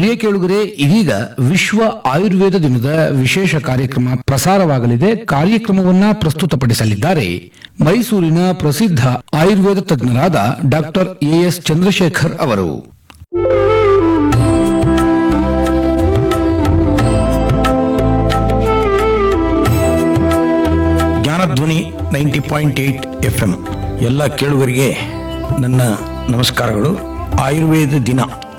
ಪ್ರಿಯ ಕೇಳುಗರೆ ಇದೀಗ ವಿಶ್ವ ಆಯುರ್ವೇದ ದಿನದ ವಿಶೇಷ ಕಾರ್ಯಕ್ರಮ ಪ್ರಸಾರವಾಗಲಿದೆ ಕಾರ್ಯಕ್ರಮವನ್ನ ಪ್ರಸ್ತುತಪಡಿಸಲಿದ್ದಾರೆ ಮೈಸೂರಿನ ಪ್ರಸಿದ್ಧ ಆಯುರ್ವೇದ ತಜ್ಞರಾದ ಡಾಕ್ಟರ್ ಎಎಸ್ ಚಂದ್ರಶೇಖರ್ ಅವರು Jnanadhwani ninety point eight F M ಎಲ್ಲ ಕೇಳುಗರಿಗೆ ನನ್ನ ನಮಸ್ಕಾರಗಳು ಆಯುರ್ವೇದ ದಿನ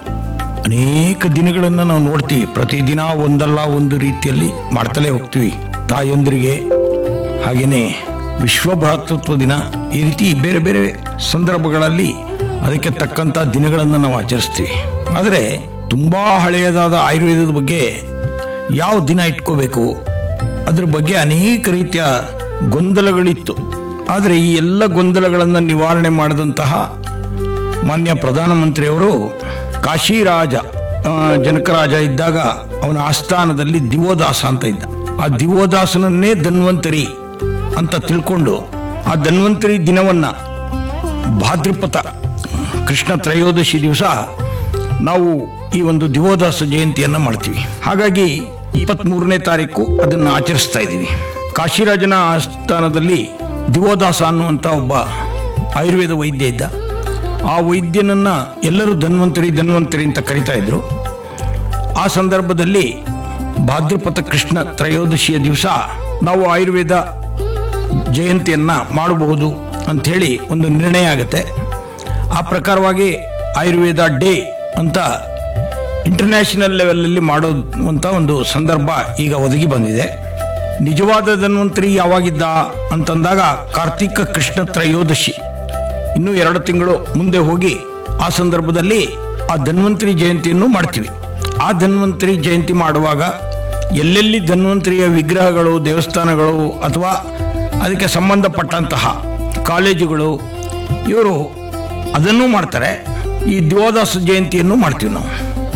ಅನೇಕ ದಿನಗಳನ್ನು ನಾವು ನೋಡ್ತೀವಿ ಪ್ರತಿದಿನ ಒಂದಲ್ಲ ಒಂದು ರೀತಿಯಲ್ಲಿ ಮಾಡ್ತಲೇ ಹೋಗ್ತೀವಿ ತಾಯಂದಿರಿಗೆ ಹಾಗೆಯೇ ವಿಶ್ವ ಭ್ರಾತೃತ್ವ ದಿನ ಈ ರೀತಿ ಬೇರೆ ಬೇರೆ ಸಂದರ್ಭಗಳಲ್ಲಿ ಅದಕ್ಕೆ ತಕ್ಕಂಥ ದಿನಗಳನ್ನು ನಾವು ಆಚರಿಸ್ತೀವಿ ಆದರೆ ತುಂಬಾ ಹಳೆಯದಾದ ಆಯುರ್ವೇದದ ಬಗ್ಗೆ ಯಾವ ದಿನ ಇಟ್ಕೋಬೇಕು ಅದ್ರ ಬಗ್ಗೆ ಅನೇಕ ರೀತಿಯ ಗೊಂದಲಗಳಿತ್ತು ಆದರೆ ಈ ಎಲ್ಲ ಗೊಂದಲಗಳನ್ನು ನಿವಾರಣೆ ಮಾಡಿದಂತಹ ಮಾನ್ಯ ಪ್ರಧಾನಮಂತ್ರಿಯವರು ಕಾಶಿರಾಜ ಆ, ಜನಕರಾಜ ಇದ್ದಾಗ ಅವನ ಆಸ್ಥಾನದಲ್ಲಿ ದಿವೋದಾಸ ಅಂತ ಇದ್ದ ಆ ದಿವೋದಾಸನನ್ನೇ ಧನ್ವಂತರಿ ಅಂತ ತಿಳ್ಕೊಂಡು ಆ ಧನ್ವಂತರಿ ದಿನವನ್ನ ಭಾದ್ರಪದ ಕೃಷ್ಣ ತ್ರಯೋದಶಿ ದಿವಸ ನಾವು ಈ ಒಂದು ದಿವೋದಾಸ ಜಯಂತಿಯನ್ನ ಮಾಡ್ತೀವಿ ಹಾಗಾಗಿ ಇಪ್ಪತ್ತ್ ಮೂರನೇ ತಾರೀಕು ಅದನ್ನು ಆಚರಿಸ್ತಾ ಇದ್ದೀವಿ ಕಾಶಿರಾಜನ ಆಸ್ಥಾನದಲ್ಲಿ ದಿವೋದಾಸ ಅನ್ನುವಂಥ ಒಬ್ಬ ಆಯುರ್ವೇದ ವೈದ್ಯ ಇದ್ದ ಆ ವೈದ್ಯನನ್ನ ಎಲ್ಲರೂ ಧನ್ವಂತರಿ ಧನ್ವಂತರಿ ಅಂತ ಕರಿತಾ ಇದ್ರು ಆ ಸಂದರ್ಭದಲ್ಲಿ ಭಾದ್ರಪದ ಕೃಷ್ಣ ತ್ರಯೋದಶಿಯ ದಿವಸ ನಾವು ಆಯುರ್ವೇದ ಜಯಂತಿಯನ್ನ ಮಾಡಬಹುದು ಅಂತ ಹೇಳಿ ಒಂದು ನಿರ್ಣಯ ಆಗುತ್ತೆ ಆ ಪ್ರಕಾರವಾಗಿ ಆಯುರ್ವೇದ ಡೇ ಅಂತ ಇಂಟರ್ನ್ಯಾಷನಲ್ ಲೆವೆಲಲ್ಲಿ ಮಾಡುವಂತ ಒಂದು ಸಂದರ್ಭ ಈಗ ಒದಗಿ ಬಂದಿದೆ ನಿಜವಾದ ಧನ್ವಂತರಿ ಯಾವಾಗಿದ್ದ ಅಂತಂದಾಗ ಕಾರ್ತಿಕ ಕೃಷ್ಣ ತ್ರಯೋದಶಿ ಇನ್ನು ಎರಡು ತಿಂಗಳು ಮುಂದೆ ಹೋಗಿ ಆ ಸಂದರ್ಭದಲ್ಲಿ ಆ ಧನ್ವಂತರಿ ಜಯಂತಿಯನ್ನು ಮಾಡ್ತೀವಿ ಆ ಧನ್ವಂತರಿ ಜಯಂತಿ ಮಾಡುವಾಗ ಎಲ್ಲೆಲ್ಲಿ ಧನ್ವಂತರಿಯ ವಿಗ್ರಹಗಳು ದೇವಸ್ಥಾನಗಳು ಅಥವಾ ಅದಕ್ಕೆ ಸಂಬಂಧಪಟ್ಟಂತಹ ಕಾಲೇಜುಗಳು ಇವರು ಅದನ್ನೂ ಮಾಡ್ತಾರೆ ಈ ದಿವೋದಾಸ ಜಯಂತಿಯನ್ನು ಮಾಡ್ತೀವಿ ನಾವು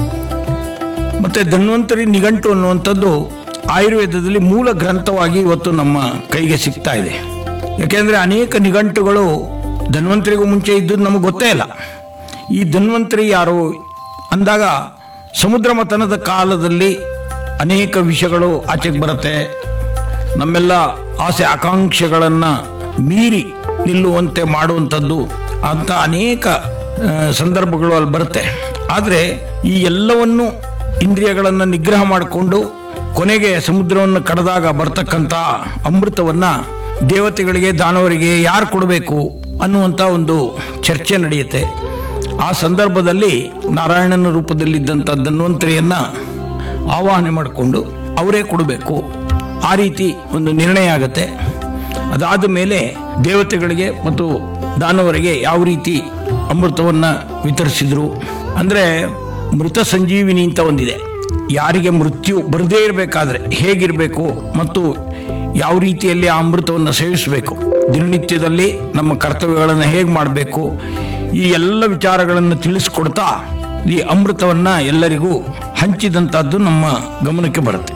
ಮತ್ತೆ ಧನ್ವಂತರಿ ನಿಘಂಟು ಅನ್ನುವಂಥದ್ದು ಆಯುರ್ವೇದದಲ್ಲಿ ಮೂಲ ಗ್ರಂಥವಾಗಿ ಇವತ್ತು ನಮ್ಮ ಕೈಗೆ ಸಿಗ್ತಾ ಇದೆ ಯಾಕೆಂದ್ರೆ ಅನೇಕ ನಿಘಂಟುಗಳು ಧನ್ವಂತರಿಗೂ ಮುಂಚೆ ಇದ್ದದ್ದು ನಮಗೆ ಗೊತ್ತೇ ಇಲ್ಲ ಈ ಧನ್ವಂತರಿ ಯಾರು ಅಂದಾಗ ಸಮುದ್ರ ಮಥನದ ಕಾಲದಲ್ಲಿ ಅನೇಕ ವಿಷಯಗಳು ಆಚೆಗೆ ಬರುತ್ತೆ ನಮ್ಮೆಲ್ಲ ಆಸೆ ಆಕಾಂಕ್ಷೆಗಳನ್ನ ಮೀರಿ ನಿಲ್ಲುವಂತೆ ಮಾಡುವಂಥದ್ದು ಅಂತ ಅನೇಕ ಆ, ಸಂದರ್ಭಗಳು ಅಲ್ಲಿ ಬರುತ್ತೆ ಆದರೆ ಈ ಎಲ್ಲವನ್ನು ಇಂದ್ರಿಯಗಳನ್ನು ನಿಗ್ರಹ ಮಾಡಿಕೊಂಡು ಕೊನೆಗೆ ಸಮುದ್ರವನ್ನು ಕಡದಾಗ ಬರ್ತಕ್ಕಂಥ ಅಮೃತವನ್ನ ದೇವತೆಗಳಿಗೆ ದಾನವರಿಗೆ ಯಾರು ಕೊಡಬೇಕು ಅನ್ನುವಂಥ ಒಂದು ಚರ್ಚೆ ನಡೆಯುತ್ತೆ ಆ ಸಂದರ್ಭದಲ್ಲಿ ನಾರಾಯಣನ ರೂಪದಲ್ಲಿದ್ದಂಥ ಧನ್ವಂತರಿಯನ್ನ ಆವಾಹನೆ ಮಾಡಿಕೊಂಡು ಅವರೇ ಕೊಡಬೇಕು ಆ ರೀತಿ ಒಂದು ನಿರ್ಣಯ ಆಗುತ್ತೆ ಅದಾದ ಮೇಲೆ ದೇವತೆಗಳಿಗೆ ಮತ್ತು ದಾನವರಿಗೆ ಯಾವ ರೀತಿ ಅಮೃತವನ್ನ ವಿತರಿಸಿದ್ರು ಅಂದ್ರೆ ಮೃತ ಸಂಜೀವಿನಿ ಅಂತ ಒಂದಿದೆ ಯಾರಿಗೆ ಮೃತ್ಯು ಬರದೇ ಇರಬೇಕಾದ್ರೆ ಹೇಗಿರಬೇಕು ಮತ್ತು ಯಾವ ರೀತಿಯಲ್ಲಿ ಆ ಅಮೃತವನ್ನು ಸೇವಿಸಬೇಕು ದಿನನಿತ್ಯದಲ್ಲಿ ನಮ್ಮ ಕರ್ತವ್ಯಗಳನ್ನು ಹೇಗೆ ಮಾಡಬೇಕು ಈ ಎಲ್ಲ ವಿಚಾರಗಳನ್ನು ತಿಳಿಸ್ಕೊಡ್ತಾ ಈ ಅಮೃತವನ್ನ ಎಲ್ಲರಿಗೂ ಹಂಚಿದಂತಹದ್ದು ನಮ್ಮ ಗಮನಕ್ಕೆ ಬರುತ್ತೆ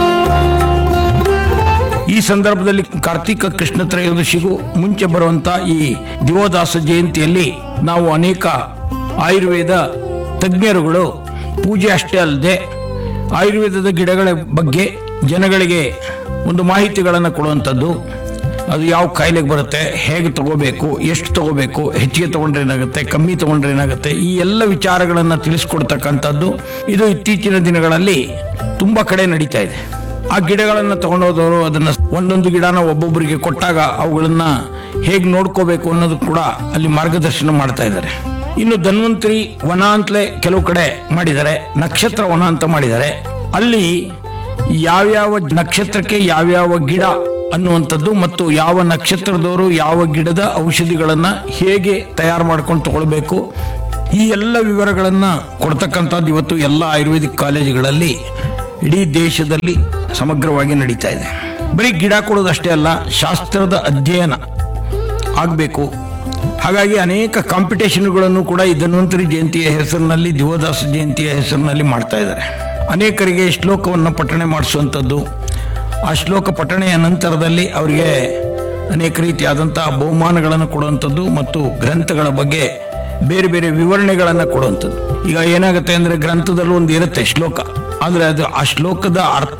ಈ ಸಂದರ್ಭದಲ್ಲಿ ಕಾರ್ತಿಕ ಕೃಷ್ಣ ತ್ರಯೋದಶಿಗೂ ಮುಂಚೆ ಬರುವಂತ ಈ ದಿವೋದಾಸ ಜಯಂತಿಯಲ್ಲಿ ನಾವು ಅನೇಕ ಆಯುರ್ವೇದ ತಜ್ಞರುಗಳು ಪೂಜೆ ಅಷ್ಟೇ ಅಲ್ಲದೆ ಆಯುರ್ವೇದದ ಗಿಡಗಳ ಬಗ್ಗೆ ಜನಗಳಿಗೆ ಒಂದು ಮಾಹಿತಿಗಳನ್ನು ಕೊಡುವಂಥದ್ದು ಅದು ಯಾವ ಕಾಯಿಲೆಗೆ ಬರುತ್ತೆ ಹೇಗೆ ತಗೋಬೇಕು ಎಷ್ಟು ತಗೋಬೇಕು ಹೆಚ್ಚಿಗೆ ತಗೊಂಡ್ರೆ ಏನಾಗುತ್ತೆ ಕಮ್ಮಿ ತಗೊಂಡ್ರೆ ಏನಾಗುತ್ತೆ ಈ ಎಲ್ಲ ವಿಚಾರಗಳನ್ನು ತಿಳಿಸ್ಕೊಡ್ತಕ್ಕಂಥದ್ದು ಇದು ಇತ್ತೀಚಿನ ದಿನಗಳಲ್ಲಿ ತುಂಬಾ ಕಡೆ ನಡೀತಾ ಇದೆ ಆ ಗಿಡಗಳನ್ನು ತಗೊಂಡೋದವರು ಅದನ್ನ ಒಂದೊಂದು ಗಿಡನ ಒಬ್ಬೊಬ್ಬರಿಗೆ ಕೊಟ್ಟಾಗ ಅವುಗಳನ್ನ ಹೇಗೆ ನೋಡ್ಕೋಬೇಕು ಅನ್ನೋದು ಕೂಡ ಅಲ್ಲಿ ಮಾರ್ಗದರ್ಶನ ಮಾಡ್ತಾ ಇದ್ದಾರೆ ಇನ್ನು ಧನ್ವಂತರಿ ವನ ಅಂತಲೇ ಕೆಲವು ಕಡೆ ಮಾಡಿದ್ದಾರೆ ನಕ್ಷತ್ರ ವನ ಅಂತ ಮಾಡಿದ್ದಾರೆ ಅಲ್ಲಿ ಯಾವ್ಯಾವ ನಕ್ಷತ್ರಕ್ಕೆ ಯಾವ್ಯಾವ ಗಿಡ ಅನ್ನುವಂಥದ್ದು ಮತ್ತು ಯಾವ ನಕ್ಷತ್ರದವರು ಯಾವ ಗಿಡದ ಔಷಧಿಗಳನ್ನ ಹೇಗೆ ತಯಾರು ಮಾಡ್ಕೊಂಡು ತಗೊಳ್ಬೇಕು ಈ ಎಲ್ಲ ವಿವರಗಳನ್ನ ಕೊಡ್ತಕ್ಕಂಥದ್ದು ಇವತ್ತು ಎಲ್ಲ ಆಯುರ್ವೇದಿಕ್ ಕಾಲೇಜುಗಳಲ್ಲಿ ಇಡೀ ದೇಶದಲ್ಲಿ ಸಮಗ್ರವಾಗಿ ನಡೀತಾ ಇದೆ ಬರೀ ಗಿಡ ಕೊಡೋದಷ್ಟೇ ಅಲ್ಲ ಶಾಸ್ತ್ರದ ಅಧ್ಯಯನ ಆಗಬೇಕು ಹಾಗಾಗಿ ಅನೇಕ ಕಾಂಪಿಟೇಷನ್ಗಳನ್ನು ಕೂಡ ಈ ಧನ್ವಂತರಿ ಜಯಂತಿಯ ಹೆಸರಿನಲ್ಲಿ ದಿವೋದಾಸ ಜಯಂತಿಯ ಹೆಸರಿನಲ್ಲಿ ಮಾಡ್ತಾ ಇದ್ದಾರೆ ಅನೇಕರಿಗೆ ಶ್ಲೋಕವನ್ನು ಪಠಣೆ ಮಾಡಿಸುವಂಥದ್ದು ಆ ಶ್ಲೋಕ ಪಠಣೆಯ ನಂತರದಲ್ಲಿ ಅವರಿಗೆ ಅನೇಕ ರೀತಿಯಾದಂತಹ ಬಹುಮಾನಗಳನ್ನು ಕೊಡುವಂಥದ್ದು ಮತ್ತು ಗ್ರಂಥಗಳ ಬಗ್ಗೆ ಬೇರೆ ಬೇರೆ ವಿವರಣೆಗಳನ್ನು ಕೊಡುವಂಥದ್ದು ಈಗ ಏನಾಗುತ್ತೆ ಅಂದರೆ ಗ್ರಂಥದಲ್ಲೂ ಒಂದು ಇರುತ್ತೆ ಶ್ಲೋಕ ಆದರೆ ಅದು ಆ ಶ್ಲೋಕದ ಅರ್ಥ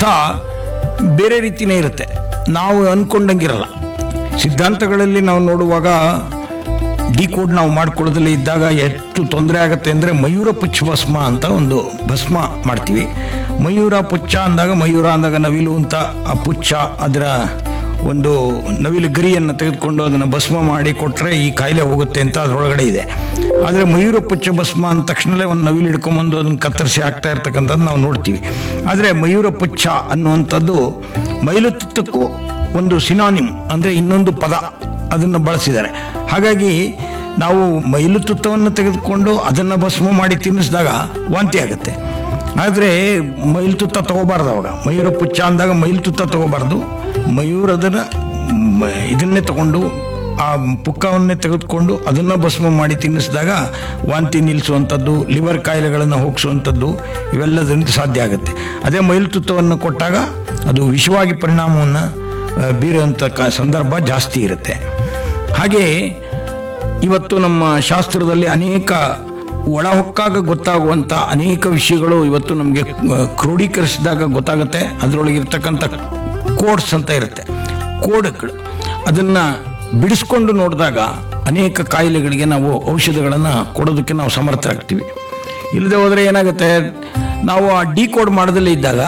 ಬೇರೆ ರೀತಿನೇ ಇರುತ್ತೆ ನಾವು ಅನ್ಕೊಂಡಂಗಿರಲ್ಲ ಸಿದ್ಧಾಂತಗಳಲ್ಲಿ ನಾವು ನೋಡುವಾಗ ಡಿಕೋಡ್ ನಾವು ಮಾಡ್ಕೊಳ್ಳೋದ್ರಲ್ಲಿ ಇದ್ದಾಗ ಎಷ್ಟು ತೊಂದರೆ ಆಗುತ್ತೆ ಅಂದರೆ ಮಯೂರ ಪುಚ್ಛ ಭಸ್ಮ ಅಂತ ಒಂದು ಭಸ್ಮ ಮಾಡ್ತೀವಿ ಮಯೂರ ಪುಚ್ಛ ಅಂದಾಗ ಮಯೂರ ಅಂದಾಗ ನವಿಲು ಅಂತ ಆ ಪುಚ್ಛ ಅದರ ಒಂದು ನವಿಲು ಗರಿಯನ್ನು ತೆಗೆದುಕೊಂಡು ಅದನ್ನು ಭಸ್ಮ ಮಾಡಿ ಕೊಟ್ಟರೆ ಈ ಕಾಯಿಲೆ ಹೋಗುತ್ತೆ ಅಂತ ಅದರೊಳಗಡೆ ಇದೆ ಆದರೆ ಮಯೂರ ಪುಚ್ಛ ಭಸ್ಮ ಅಂದ ತಕ್ಷಣವೇ ಒಂದು ನವಿಲು ಹಿಡ್ಕೊಂಬಂದು ಅದನ್ನು ಕತ್ತರಿಸಿ ಹಾಕ್ತಾ ಇರ್ತಕ್ಕಂಥದ್ದು ನಾವು ನೋಡ್ತೀವಿ ಆದರೆ ಮಯೂರ ಪುಚ್ಛ ಅನ್ನುವಂಥದ್ದು ಮೈಲುತುತ್ತಕ್ಕೂ ಒಂದು ಸಿನಾನಿಮ್ ಅಂದರೆ ಇನ್ನೊಂದು ಪದ ಅದನ್ನು ಬಳಸಿದ್ದಾರೆ ಹಾಗಾಗಿ ನಾವು ಮೈಲು ತುತ್ತವನ್ನು ತೆಗೆದುಕೊಂಡು ಅದನ್ನು ಭಸ್ಮ ಮಾಡಿ ತಿನ್ನಿಸಿದಾಗ ವಾಂತಿ ಆಗುತ್ತೆ ಆದರೆ ಮೈಲು ತುತ್ತ ತಗೋಬಾರ್ದು ಅವಾಗ ಮಯೂರ ಪುಚ್ಚ ಅಂದಾಗ ಮೈಲು ತುತ್ತ ತಗೋಬಾರ್ದು ಮಯೂರದನ್ನ ಮ- ಇದನ್ನೇ ತಗೊಂಡು ಆ ಪುಕ್ಕವನ್ನೇ ತೆಗೆದುಕೊಂಡು ಅದನ್ನು ಭಸ್ಮ ಮಾಡಿ ತಿನ್ನಿಸಿದಾಗ ವಾಂತಿ ನಿಲ್ಲಿಸುವಂಥದ್ದು ಲಿವರ್ ಕಾಯಿಲೆಗಳನ್ನು ಹೋಗಿಸುವಂಥದ್ದು ಇವೆಲ್ಲದರಿಂದ ಸಾಧ್ಯ ಆಗುತ್ತೆ ಅದೇ ಮೈಲು ತುತ್ತವನ್ನು ಕೊಟ್ಟಾಗ ಅದು ವಿಷವಾಗಿ ಪರಿಣಾಮವನ್ನು ಆ, ಬೀರುವಂಥ ಕ ಸಂದರ್ಭ ಜಾಸ್ತಿ ಇರುತ್ತೆ ಹಾಗೆ ಇವತ್ತು ನಮ್ಮ ಶಾಸ್ತ್ರದಲ್ಲಿ ಅನೇಕ ಒಳಹೊಕ್ಕಾಗ ಗೊತ್ತಾಗುವಂಥ ಅನೇಕ ವಿಷಯಗಳು ಇವತ್ತು ನಮಗೆ ಕ್ರೋಢೀಕರಿಸಿದಾಗ ಗೊತ್ತಾಗುತ್ತೆ ಅದರೊಳಗಿರ್ತಕ್ಕಂಥ ಕೋಡ್ಸ್ ಅಂತ ಇರುತ್ತೆ ಕೋಡ್ಗಳು ಅದನ್ನು ಬಿಡಿಸ್ಕೊಂಡು ನೋಡಿದಾಗ ಅನೇಕ ಕಾಯಿಲೆಗಳಿಗೆ ನಾವು ಔಷಧಿಗಳನ್ನು ಕೊಡೋದಕ್ಕೆ ನಾವು ಸಮರ್ಥರಾಗ್ತೀವಿ ಇಲ್ಲದೆ ಹೋದರೆ ಏನಾಗುತ್ತೆ ನಾವು ಆ ಡಿ ಕೋಡ್ ಮಾಡದಲ್ಲೇ ಇದ್ದಾಗ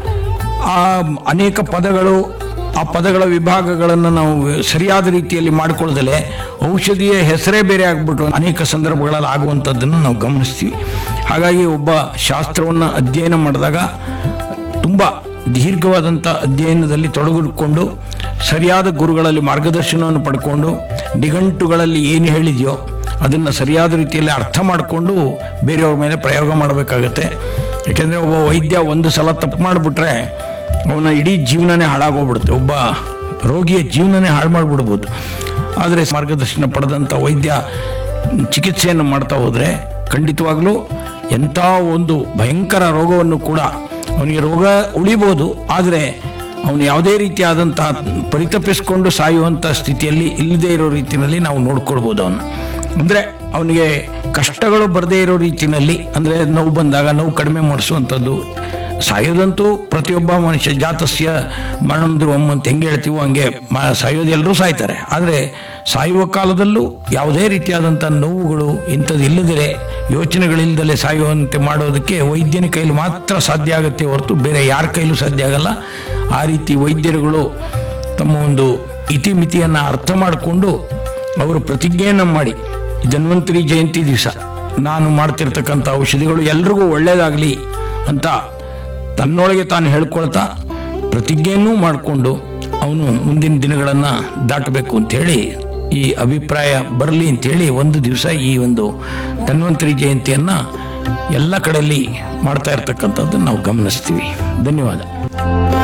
ಆ ಅನೇಕ ಪದಗಳು ಆ ಪದಗಳ ವಿಭಾಗಗಳನ್ನು ನಾವು ಸರಿಯಾದ ರೀತಿಯಲ್ಲಿ ಮಾಡಿಕೊಳ್ಳದಲೆ ಔಷಧಿಯ ಹೆಸರೇ ಬೇರೆ ಆಗ್ಬಿಟ್ಟು ಅನೇಕ ಸಂದರ್ಭಗಳಲ್ಲಿ ಆಗುವಂಥದ್ದನ್ನು ನಾವು ಗಮನಿಸ್ತೀವಿ ಹಾಗಾಗಿ ಒಬ್ಬ ಶಾಸ್ತ್ರವನ್ನು ಅಧ್ಯಯನ ಮಾಡಿದಾಗ ತುಂಬ ದೀರ್ಘವಾದಂಥ ಅಧ್ಯಯನದಲ್ಲಿ ತೊಡಗಿಕೊಂಡು ಸರಿಯಾದ ಗುರುಗಳಲ್ಲಿ ಮಾರ್ಗದರ್ಶನವನ್ನು ಪಡ್ಕೊಂಡು ನಿಘಂಟುಗಳಲ್ಲಿ ಏನು ಹೇಳಿದೆಯೋ ಅದನ್ನು ಸರಿಯಾದ ರೀತಿಯಲ್ಲಿ ಅರ್ಥ ಮಾಡಿಕೊಂಡು ಬೇರೆಯವ್ರ ಮೇಲೆ ಪ್ರಯೋಗ ಮಾಡಬೇಕಾಗತ್ತೆ ಯಾಕೆಂದರೆ ಒಬ್ಬ ವೈದ್ಯ ಒಂದು ಸಲ ತಪ್ಪು ಮಾಡಿಬಿಟ್ರೆ ಅವನ ಇಡೀ ಜೀವನನೇ ಹಾಳಾಗೋಗ್ಬಿಡುತ್ತೆ ಒಬ್ಬ ರೋಗಿಯ ಜೀವನನೇ ಹಾಳು ಮಾಡಿಬಿಡ್ಬೋದು ಆದರೆ ಮಾರ್ಗದರ್ಶನ ಪಡೆದಂಥ ವೈದ್ಯ ಚಿಕಿತ್ಸೆಯನ್ನು ಮಾಡ್ತಾ ಹೋದರೆ ಖಂಡಿತವಾಗ್ಲೂ ಎಂಥ ಒಂದು ಭಯಂಕರ ರೋಗವನ್ನು ಕೂಡ ಅವನಿಗೆ ರೋಗ ಉಳಿಬೋದು ಆದರೆ ಅವನು ಯಾವುದೇ ರೀತಿಯಾದಂತಹ ಪರಿತಪಿಸ್ಕೊಂಡು ಸಾಯುವಂಥ ಸ್ಥಿತಿಯಲ್ಲಿ ಇಲ್ಲದೇ ಇರೋ ರೀತಿಯಲ್ಲಿ ನಾವು ನೋಡ್ಕೊಳ್ಬೋದು ಅವನು ಅಂದರೆ ಅವನಿಗೆ ಕಷ್ಟಗಳು ಬರದೇ ಇರೋ ರೀತಿಯಲ್ಲಿ ಅಂದರೆ ನೋವು ಬಂದಾಗ ನೋವು ಕಡಿಮೆ ಮಾಡಿಸುವಂಥದ್ದು ಸಾಯೋದಂತೂ ಪ್ರತಿಯೊಬ್ಬ ಮನುಷ್ಯ ಜಾತಸ್ಯ ಮರಣ ಧ್ರುವಂ ಅಂತ ಹೆಂಗೆ ಹೇಳ್ತೀವೋ ಹಂಗೆ ಮ ಸಾಯೋದು ಎಲ್ಲರೂ ಸಾಯ್ತಾರೆ ಆದರೆ ಸಾಯುವ ಕಾಲದಲ್ಲೂ ಯಾವುದೇ ರೀತಿಯಾದಂಥ ನೋವುಗಳು ಇಂಥದ್ದು ಇಲ್ಲದೇ ಯೋಚನೆಗಳಿಲ್ಲದಲೇ ಸಾಯುವಂತೆ ಮಾಡೋದಕ್ಕೆ ವೈದ್ಯನ ಕೈಲಿ ಮಾತ್ರ ಸಾಧ್ಯ ಆಗುತ್ತೆ ಹೊರತು ಬೇರೆ ಯಾರ ಕೈಲೂ ಸಾಧ್ಯ ಆಗಲ್ಲ ಆ ರೀತಿ ವೈದ್ಯರುಗಳು ತಮ್ಮ ಒಂದು ಇತಿಮಿತಿಯನ್ನು ಅರ್ಥ ಮಾಡಿಕೊಂಡು ಅವರು ಪ್ರತಿಜ್ಞೆಯನ್ನು ಮಾಡಿ ಧನ್ವಂತರಿ ಜಯಂತಿ ದಿವಸ ನಾನು ಮಾಡ್ತಿರ್ತಕ್ಕಂಥ ಔಷಧಿಗಳು ಎಲ್ರಿಗೂ ಒಳ್ಳೆಯದಾಗಲಿ ಅಂತ ತನ್ನೊಳಗೆ ತಾನು ಹೇಳ್ಕೊಳ್ತಾ ಪ್ರತಿಜ್ಞೆಯನ್ನೂ ಮಾಡಿಕೊಂಡು ಅವನು ಮುಂದಿನ ದಿನಗಳನ್ನು ದಾಟಬೇಕು ಅಂತೇಳಿ ಈ ಅಭಿಪ್ರಾಯ ಬರಲಿ ಅಂತೇಳಿ ಒಂದು ದಿವಸ ಈ ಒಂದು ಧನ್ವಂತರಿ ಜಯಂತಿಯನ್ನು ಎಲ್ಲ ಕಡೆಯಲ್ಲಿ ಮಾಡ್ತಾ ಇರ್ತಕ್ಕಂಥದ್ದನ್ನು ನಾವು ಗಮನಿಸ್ತೀವಿ ಧನ್ಯವಾದ